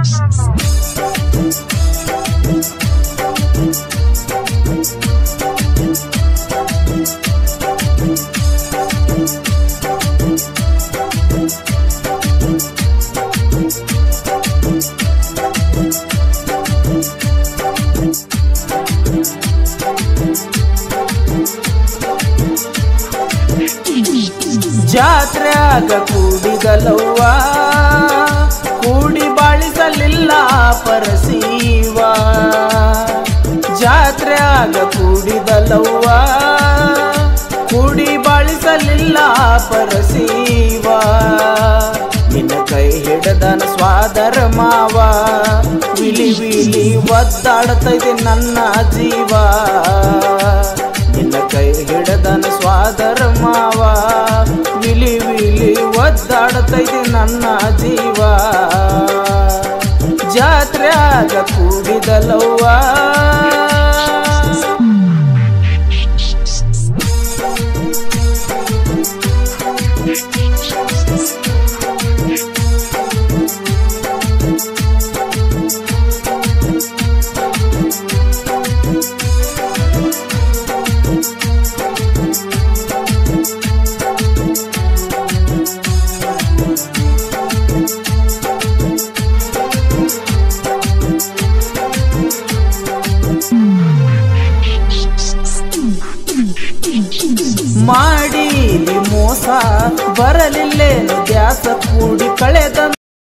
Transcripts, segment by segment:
ಜಾತ್ರ್ಯಾಗ ಕೂಡಿದಲವ್ವ ಕೂಡಿ ಬಾಳಿಸಲಿಲ್ಲ ಪರಸೀವ ಜಾತ್ರ್ಯಾಗ ಕೂಡಿದಲವ್ವ ಕೂಡಿ ಬಾಳಿಸಲಿಲ್ಲ ಪರಸೀವ ನಿನ್ನ ಕೈ ಹಿಡದನ ಸ್ವಾದರ ಮಾವ ವಿಲಿ ವಿಲಿ ಒದ್ದಾಡ್ತೈದೆ ನನ್ನ ಜೀವ ನಿನ್ನ ಕೈ ಹಿಡದನ ಸ್ವಾದರ ಮಾವ ವಿಲಿ ವಿಲಿ ಒದ್ದಾಡ್ತೈದೆ ನನ್ನ ಜೀವ ಜಾತ್ರ್ಯಾಗ ಕೂಡಿದಲವ್ವ ಮಾಡಿಲಿ ಮೋಸ ಬರಲಿಲ್ಲೇನು ದ್ಯಾಸ ಕೂಡಿ ಕಳೆದ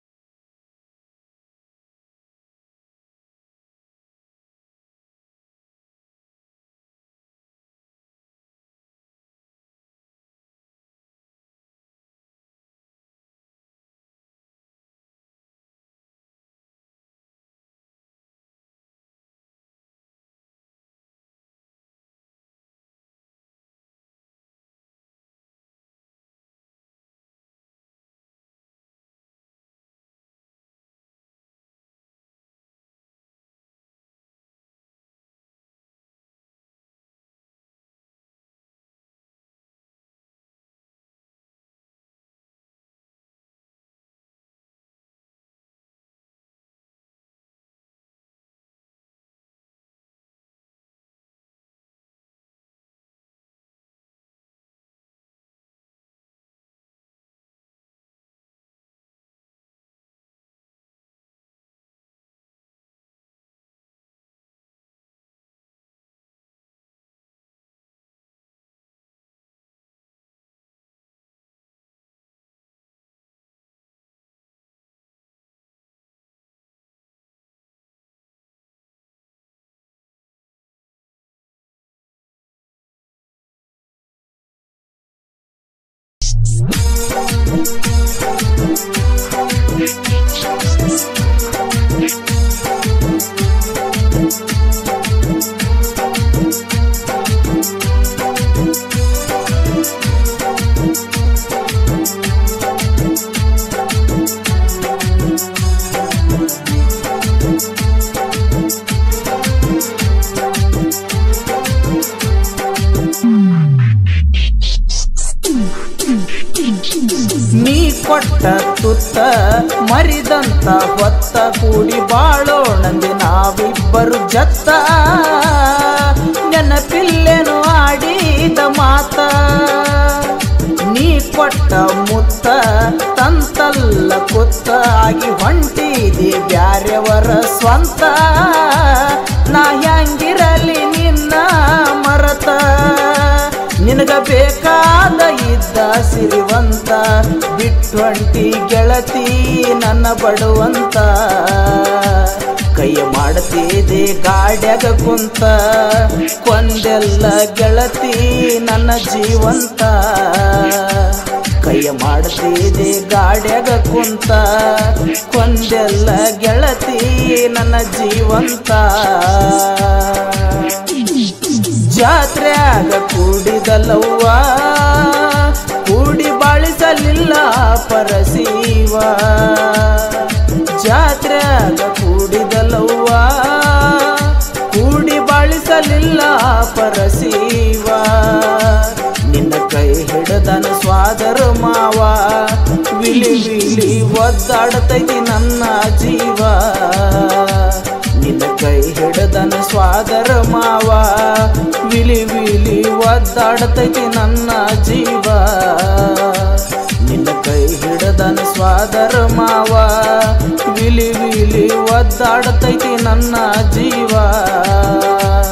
ನೀ ಕೊಟ್ಟ ತುತ್ತ ಮರಿದಂತ ಹೊತ್ತ ಕೂಡಿ ಬಾಳೋಣಂದೆ ನಾವಿಬ್ಬರು ಜತ್ತ ನೆನಪಿಲ್ಲೇನು ಆಡಿದ ಮಾತ ನೀ ಕೊಟ್ಟ ಮುತ್ತ ತಂತಲ್ಲ ಕುತ್ತ ಆಗಿ ಹೊಂಟಿದಿ ಬ್ಯಾರೆವರ ಸ್ವಂತ ನಾ ಹೆಂಗಿರಲಿ ನಿನ್ನ ಮರತ ನಿನಗ ಬೇಕಾದ ಇದ್ದ ಸಿರಿವಂತ ಬಿಟ್ಟೊಂಟಿ ಗೆಳತಿ ನನ್ನ ಬಡುವಂತ ಕೈಯ ಮಾಡ್ತಿದೆ ಗಾಡ್ಯಾಗ ಕುಂತ ಕೊಂದೆಲ್ಲ ಗೆಳತಿ ನನ್ನ ಜೀವಂತ ಕೈಯ ಮಾಡ್ತಿದೆ ಗಾಡ್ಯಾಗ ಕುಂತ ಕೊಂದೆಲ್ಲ ಗೆಳತಿ ನನ್ನ ಜೀವಂತ ಜಾತ್ರ್ಯಾಗ ಕೂಡಿದಲವ್ವ ಕೂಡಿ ಬಾಳಿಸಲಿಲ್ಲ ಪರಸೀವ ಜಾತ್ರ್ಯಾಗ ಕೂಡಿದಲವ್ವ ಕೂಡಿ ಬಾಳಿಸಲಿಲ್ಲ ಪರಸೀವ ನಿನ್ನ ಕೈ ಹಿಡದನ ಸ್ವಾದರ ಮಾವ ವಿಲಿ ವಿಲಿ ಒದ್ದಾಡತೈತಿ ನನ್ನ ಜೀವ ನಿನ್ನ ಕೈ ಹಿಡದನ ಸ್ವಾದರ ಮಾವ ವಿಲಿ ವಿಲಿ ಒದ್ದಾಡತೈತಿ ನನ್ನ ಜೀವ ನಿನ್ನ ಕೈ ಹಿಡದನ ಸ್ವಾದರ ಮಾವ ವಿಲಿ ವಿಲಿ ಒದ್ದಾಡತೈತಿ ನನ್ನ ಜೀವ